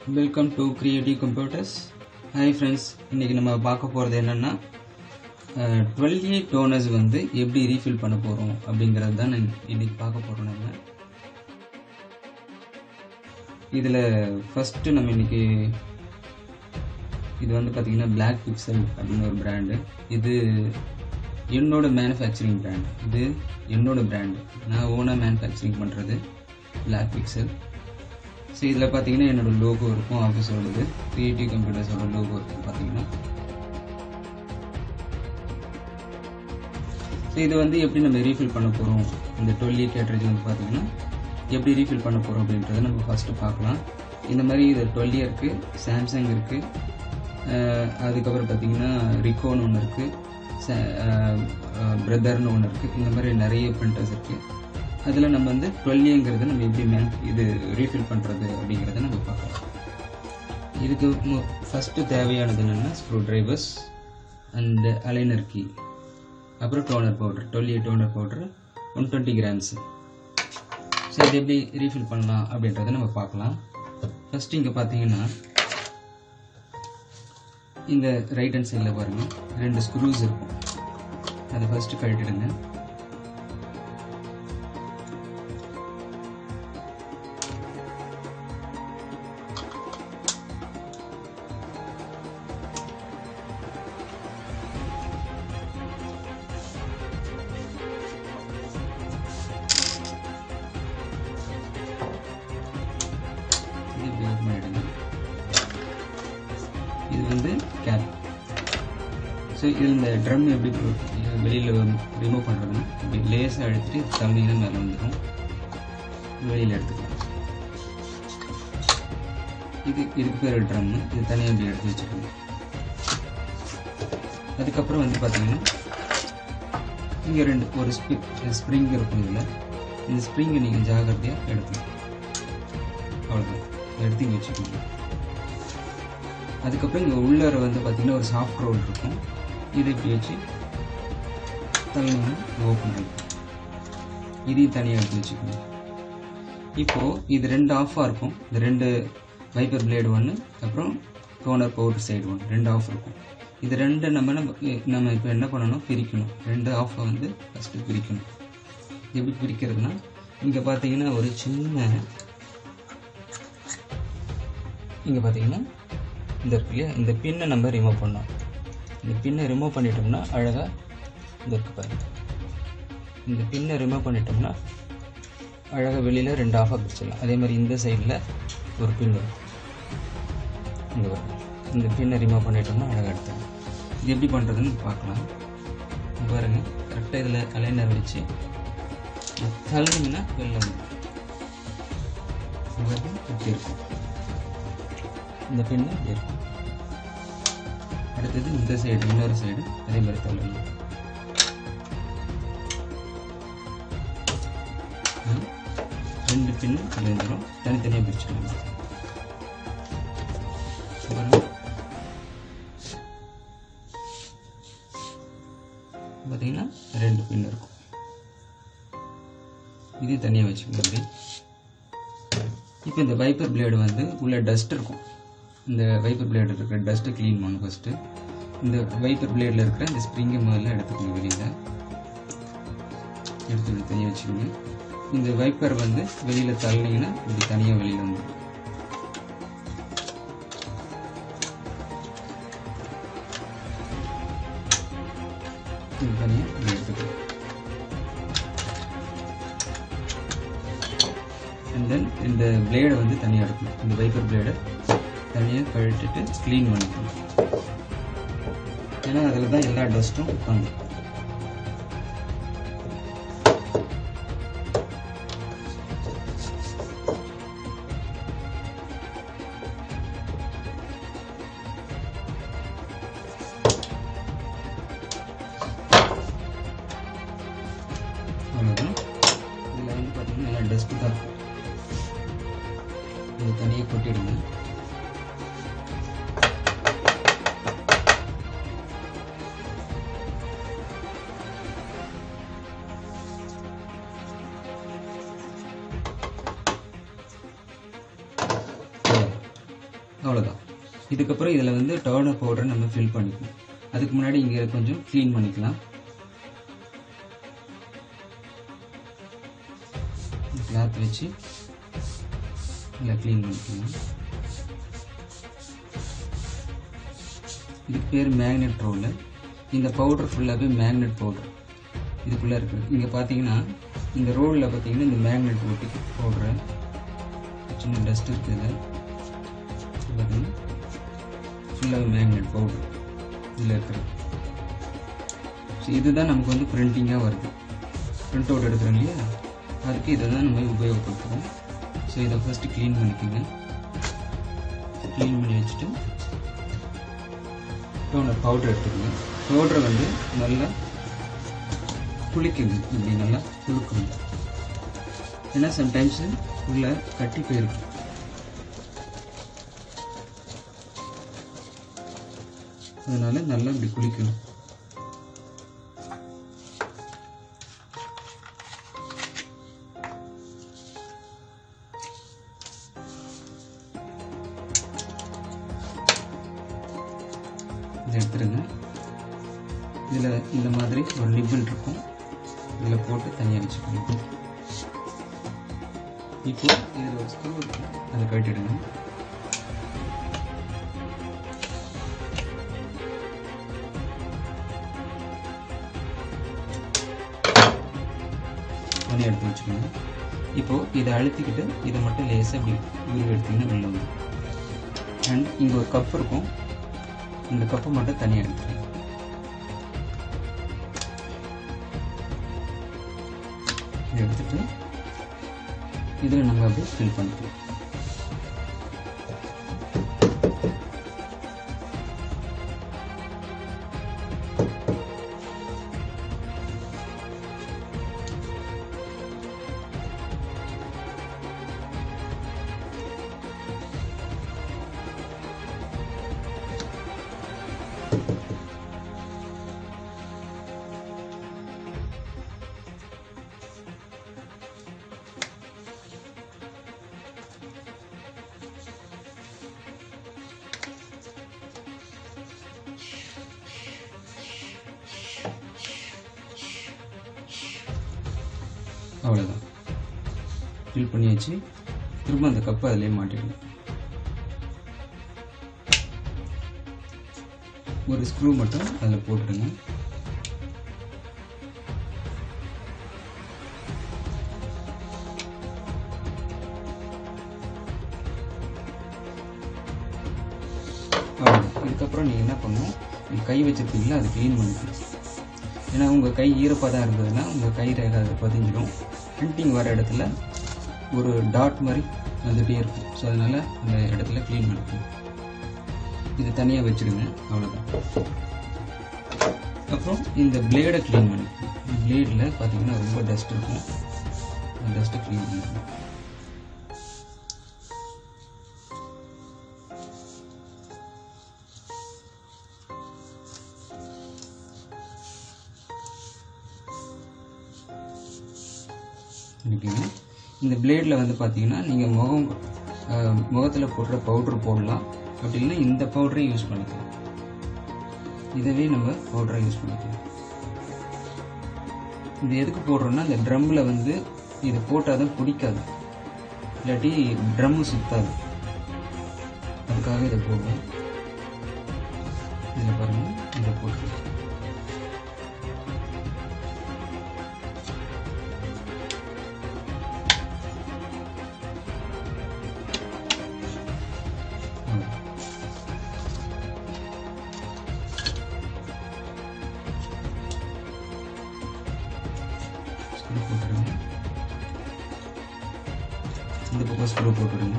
Welcome to creative computers hi friends இன்றைக்கி நம்ம பார்க்க போகிறது என்னென்னா டுவெல் ஏ டோனர்ஸ் வந்து எப்படி ரீஃபில் பண்ண போகிறோம் அப்படிங்கிறது தான் இன்றைக்கி பார்க்க போகிறோம் நம்ம இதில் ஃபஸ்ட்டு நம்ம இன்றைக்கி இது வந்து பார்த்திங்கன்னா Black Pixel அப்படின்னு ஒரு பிராண்டு இது என்னோட மேனுஃபேக்சரிங் பிராண்ட் இது என்னோட பிராண்டு நான் ஓனாக மேனுஃபேக்சரிங் பண்ணுறது Black Pixel ஸோ இதில் பார்த்தீங்கன்னா என்னோட லோகோ இருக்கும் ஆஃபீஸோடது கிரியேட்டிவ் கம்ப்யூட்டர்ஸோட லோகோ இருக்கும் பார்த்தீங்கன்னா ஸோ இது வந்து எப்படி நம்ம ரீஃபில் பண்ண போகிறோம் இந்த டுவெல் கேட்ரேஜ் வந்து பார்த்தீங்கன்னா எப்படி ரீஃபில் பண்ண போகிறோம் அப்படின்றத நம்ம ஃபஸ்ட்டு பார்க்கலாம் இந்த மாதிரி இது டுவெல் இருக்குது சாம்சங் இருக்குது அதுக்கப்புறம் பார்த்தீங்கன்னா ரிக்கோன்னு ஒன்று இருக்குது பிரதர்னு ஒன்று இருக்குது இந்த மாதிரி நிறைய பிரிண்டர்ஸ் இருக்குது அதில் நம்ம வந்து டுவெல்ஏங்கிறத நம்ம எப்படி மேன் இது ரீஃபில் பண்ணுறது அப்படிங்கிறத நம்ம பார்க்கலாம் இதுக்கு ஃபஸ்ட்டு தேவையானது என்னென்னா screw drivers and aligner key அப்புறம் டோனர் பவுடர் டுவெல் toner powder one twenty grams so இது எப்படி ரீஃபில் பண்ணலாம் அப்படின்றத நம்ம பார்க்கலாம் ஃபஸ்ட்டு இங்கே பார்த்தீங்கன்னா இந்த ரைட் ஹேண்ட் சைடில் பாருங்கள் ரெண்டு ஸ்க்ரூஸ் இருக்கும் அதை ஃபஸ்ட்டு கழட்டிடுங்க இது இப்படி open பண்ணிடுங்க இது வந்து கேப் ஸோ இதில் இந்த ட்ரம் எப்படி வெளியில் ரிமூவ் பண்ணுறதுன்னா இப்படி லேஸாக எடுத்துட்டு தண்ணியில் மேலே வந்துடும் வெளியில் எடுத்துக்கலாம் இது இதுக்கு பேர் ட்ரம்மு இது தனியாக இப்படி எடுத்து வச்சுக்கணும் அதுக்கப்புறம் வந்து பார்த்தீங்கன்னா இங்கே ரெண்டு ஒரு ஸ்பி ஸ்ப்ரிங் இருக்கும் இதில் இந்த ஸ்ப்ரிங்கை நீங்கள் ஜாகிரதையாக எடுத்துக்கணும் அவ்வளோதான் எடுத்து இங்கே வச்சுக்கோங்க அதுக்கப்புறம் இங்கே உள்ளார வந்து பார்த்தீங்கன்னா ஒரு சாஃப்ட் ரோல் இருக்கும் இதை இப்படி வச்சு தள்ளினா ஓப்பன் ஆகிடும் இதையும் தனியாக எடுத்து வச்சுக்கோங்க இப்போது இது ரெண்டு ஆஃபாக இருக்கும் இந்த ரெண்டு வைப்பர் பிளேடு ஒன்று அப்புறம் டோனர் பவுடர் சைடு ஒன்று ரெண்டு ஆஃப் இருக்கும் இது ரெண்டு நம்ம நம்ம நம்ம இப்போ என்ன பண்ணணும் பிரிக்கணும் ரெண்டு ஆஃபை வந்து ஃபஸ்ட்டு பிரிக்கணும் எப்படி பிரிக்கிறதுனா இங்கே பார்த்தீங்கன்னா ஒரு சின்ன இங்கே பார்த்தீங்கன்னா இந்த இருக்கு இல்லையா இந்த பின்னை நம்ம ரிமூவ் பண்ணோம் இந்த பின்னை ரிமூவ் பண்ணிட்டோம்னா அழகாக இந்த இருக்கு பாருங்க இந்த பின்னை ரிமூவ் பண்ணிட்டோம்னா அழகாக வெளியில் ரெண்டு ஆஃபாக பிரிச்சிடலாம் அதே மாதிரி இந்த சைடில் ஒரு பின் வரும் இங்கே வரும் இந்த பின்னை ரிமூவ் பண்ணிட்டோம்னா அழகாக எடுத்துடலாம் இது எப்படி பண்ணுறதுன்னு பார்க்கலாம் இங்க பாருங்க கரெக்டாக இதில் அலைனர் வச்சு தள்ளிங்கன்னா வெளில வந்துடும் இப்படி இருக்கும் இந்த பின்னு இப்படி இருக்கும் அடுத்தது இந்த சைடு இன்னொரு சைடு அதே மாதிரி தள்ளணும் ம். ரெண்டு பின்னு வந்துடும் தனித்தனியாக பிரிச்சுக்கலாம் பாருங்க. பார்த்தீங்கன்னா ரெண்டு பின் இருக்கும் இது தனியாக வச்சுக்கணும் அப்படி இப்போ இந்த வைப்பர் பிளேடு வந்து உள்ள டஸ்ட் இருக்கும் இந்த வைப்பர் பிளேடு இருக்கிற டஸ்ட்டை க்ளீன் பண்ணணும் ஃபஸ்ட்டு இந்த வைப்பர் பிளேடில் இருக்கிற இந்த ஸ்ப்ரிங்கை முதல்ல எடுத்துக்கணும் வெளியில் எடுத்து இப்படி தனியாக வச்சுக்கோங்க இந்த வைப்பர் வந்து வெளியில் தள்ளினீங்கன்னா இப்படி தனியாக வெளியில் வந்துடும் இது தனியாக இப்படி எடுத்துக்கணும் அண்ட் தென் இந்த பிளேடை வந்து தனியாக எடுக்கணும் இந்த வைப்பர் பிளேடை தனியாக கழட்டிட்டு க்ளீன் பண்ணிக்கணும் ஏன்னா அதில் தான் எல்லா டஸ்ட்டும் உட்காந்து அவ்வளோதான் இதில் வந்து பார்த்தீங்கன்னா நல்லா டஸ்ட்டு தான் இருக்கும் இது தனியாக கொட்டிடுங்க அவ்வளோதான் இதுக்கப்புறம் இதில் வந்து டர்னர் பவுடரை நம்ம ஃபில் பண்ணிக்கணும் அதுக்கு முன்னாடி இங்கே கொஞ்சம் க்ளீன் பண்ணிக்கலாம் கிளாத் வச்சு நல்லா க்ளீன் பண்ணிக்கலாம் இதுக்கு பேர் மேக்னெட் ரோலு இந்த பவுடர் ஃபுல்லாகவே மேக்னெட் பவுடர் இதுக்குள்ளே இருக்குது இங்கே பார்த்தீங்கன்னா இந்த ரோலில் பார்த்தீங்கன்னா இந்த மேக்னெட் ஒட்டி பவுடரு சின்ன டஸ்ட் இருக்குது இதில் பார்த்தீங்கன்னா ஃபுல்லாகவே மேக்னெட் பவுடர் இதில் இருக்கிறது ஸோ இதுதான் நமக்கு வந்து பிரிண்டிங்காக வருது பிரிண்ட் அவுட் எடுக்கிறோம் இல்லையா அதுக்கு இதை தான் நம்ம உபயோகப்படுத்துகிறோம் ஸோ இதை ஃபஸ்ட்டு க்ளீன் பண்ணிக்கோங்க க்ளீன் பண்ணி வச்சுட்டு டோனர் பவுடர் எடுத்துக்கோங்க பவுடரை வந்து நல்லா குளிக்கணும் இப்படி நல்லா குளுக்கணும் ஏன்னா சம்டைம்ஸ் உள்ள கட்டி போயிருக்கும் அதனால நல்லா இப்படி குளிக்கணும் இதை எடுத்துருங்க இதில் இந்த மாதிரி ஒரு நிப்பிள் இருக்கும் இதில் போட்டு தனியாக வச்சுக்கணும் இப்போ இதில் ஒரு ஸ்க்ரூ இருக்கும் அதை கட்டிடுங்க தனியாக எடுத்து வச்சுக்கோங்க இப்போ இதை அழுத்திக்கிட்டு இதை மட்டும் லேசாக இப்படி உருவி எடுத்தீங்கன்னா வெளில வந்துடும் அண்ட் இங்கே ஒரு கப் இருக்கும் இந்த கப்பை மட்டும் தனியாக எடுத்துக்கணும் இதை எடுத்துட்டு இதில் நம்ம அப்படியே ஃபில் பண்ணிக்கலாம் அவ்வளோதான் ஃபில் பண்ணியாச்சு திரும்ப அந்த கப்பை அதிலே மாட்டிடணும் ஒரு ஸ்க்ரூ மட்டும் அதில் போட்டுடுங்க அவ்வளவுதான். இதுக்கப்புறம் நீங்கள் என்ன பண்ணணும் நீங்கள் கை வச்சிருக்கீங்களா அதை க்ளீன் பண்ணிக்கணும் ஏன்னா உங்கள் கை ஈரப்பதம் இருந்ததுன்னா உங்கள் கை ரேகை அது பதிஞ்சிடும் பிரிண்டிங் வர இடத்துல ஒரு டாட் மாதிரி வந்துகிட்டே இருக்கும் ஸோ அதனால் அந்த இடத்துல க்ளீன் பண்ணிக்கணும் இது தனியாக வச்சுடுங்க அவ்வளோதான் அப்புறம் இந்த பிளேடை க்ளீன் பண்ணிக்கணும் பிளேடில் பார்த்தீங்கன்னா ரொம்ப டஸ்ட் இருக்கும் அந்த டஸ்ட்டை க்ளீன் பண்ணிக்கணும் பண்ணிக்கோங்க இந்த பிளேடில் வந்து பார்த்தீங்கன்னா நீங்கள் முகம் முகத்தில் போடுற பவுடர் போடலாம் அப்படி இல்லைன்னா இந்த பவுடரையும் யூஸ் பண்ணிக்கலாம் இதவே நம்ம பவுடரை யூஸ் பண்ணிக்கலாம் இது எதுக்கு போடுறோம்னா இந்த ட்ரம்மில் வந்து இது போட்டால் தான் பிடிக்காது இல்லாட்டி ட்ரம்மு சுத்தாது அதுக்காக இதை போடுவோம் இதில் பாருங்கள் இதை போட்டு ஸ்க்ரூ போட்டுருங்க இந்த பக்கம் ஸ்க்ரூ போட்டுடுங்க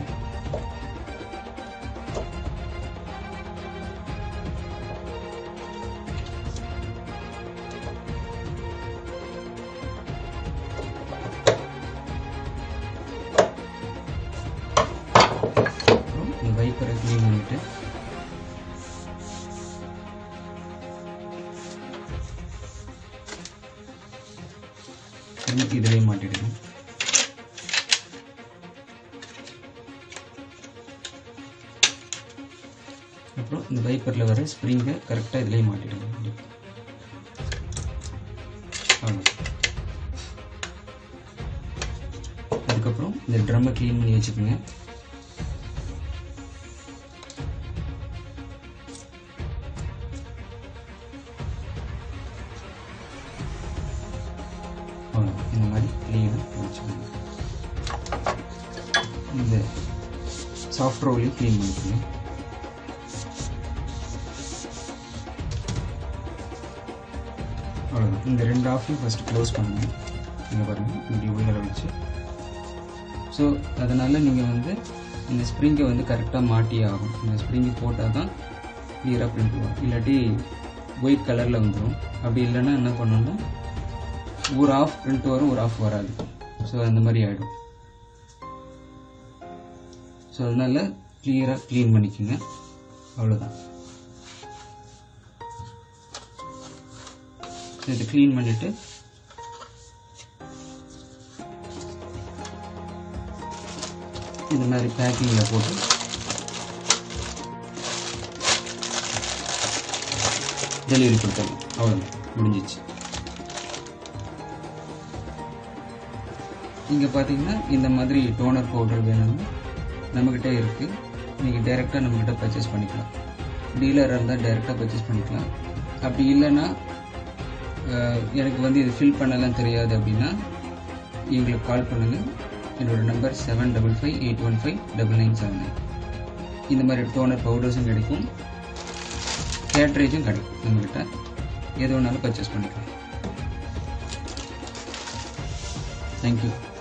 அப்புறம் இந்த வைப்பரை க்ளீன் பண்ணிட்டு திரும்பி இதிலே மாட்டிடுங்க அப்புறம் இந்த வைப்பரில் வர ஸ்ப்ரிங்கை கரெக்டாக இதுலேயே மாட்டிடுங்க அவ்வளோ அதுக்கப்புறம் இந்த ட்ரம்மை க்ளீன் பண்ணி வச்சுக்கோங்க அவ்வளோ இந்த மாதிரி க்ளீனாக வச்சுக்கோங்க இந்த சாஃப்ட் ரோலையும் க்ளீன் பண்ணிக்கோங்க அவ்வளோதான் இந்த ரெண்டு ஆஃபையும் ஃபஸ்ட்டு க்ளோஸ் பண்ணுங்க இங்கே பாருங்கள் இப்படி உள்ளே வச்சு ஸோ அதனால் நீங்கள் வந்து இந்த ஸ்ப்ரிங்கை வந்து கரெக்டாக மாட்டி ஆகும் இந்த ஸ்ப்ரிங்கு போட்டால் தான் கிளியராக பிரிண்ட் வரும் இல்லாட்டி ஒயிட் கலரில் வந்துடும் அப்படி இல்லைன்னா என்ன பண்ணணும்னா ஒரு ஆஃப் பிரிண்ட் வரும் ஒரு ஆஃப் வராது ஸோ அந்த மாதிரி ஆகிடும் ஸோ அதனால் கிளியராக க்ளீன் பண்ணிக்கோங்க அவ்வளோதான் இது க்ளீன் பண்ணிவிட்டு இந்த மாதிரி பேக்கிங்கில் போட்டு டெலிவரி கொடுத்துடலாம் அவ்வளோதான் முடிஞ்சிச்சு இங்கே பார்த்தீங்கன்னா இந்த மாதிரி டோனர் பவுடர் வேணும்னா நம்மக்கிட்ட இருக்குது நீங்கள் டைரெக்டாக நம்மக்கிட்ட பர்ச்சேஸ் பண்ணிக்கலாம் டீலராக இருந்தால் டைரெக்டாக பர்ச்சேஸ் பண்ணிக்கலாம் அப்படி இல்லைன்னா எனக்கு வந்து இது ஃபில் பண்ணலாம் தெரியாது அப்படின்னா எங்களுக்கு கால் பண்ணுங்கள் என்னோட number seven double five eight one five double nine seven nine இந்த மாதிரி டோனர் பவுடர்ஸும் கிடைக்கும் கேட்ரேஜும் கிடைக்கும் நம்மக்கிட்ட எது வேணாலும் பர்ச்சேஸ் பண்ணிக்கலாம் தேங்க்யூ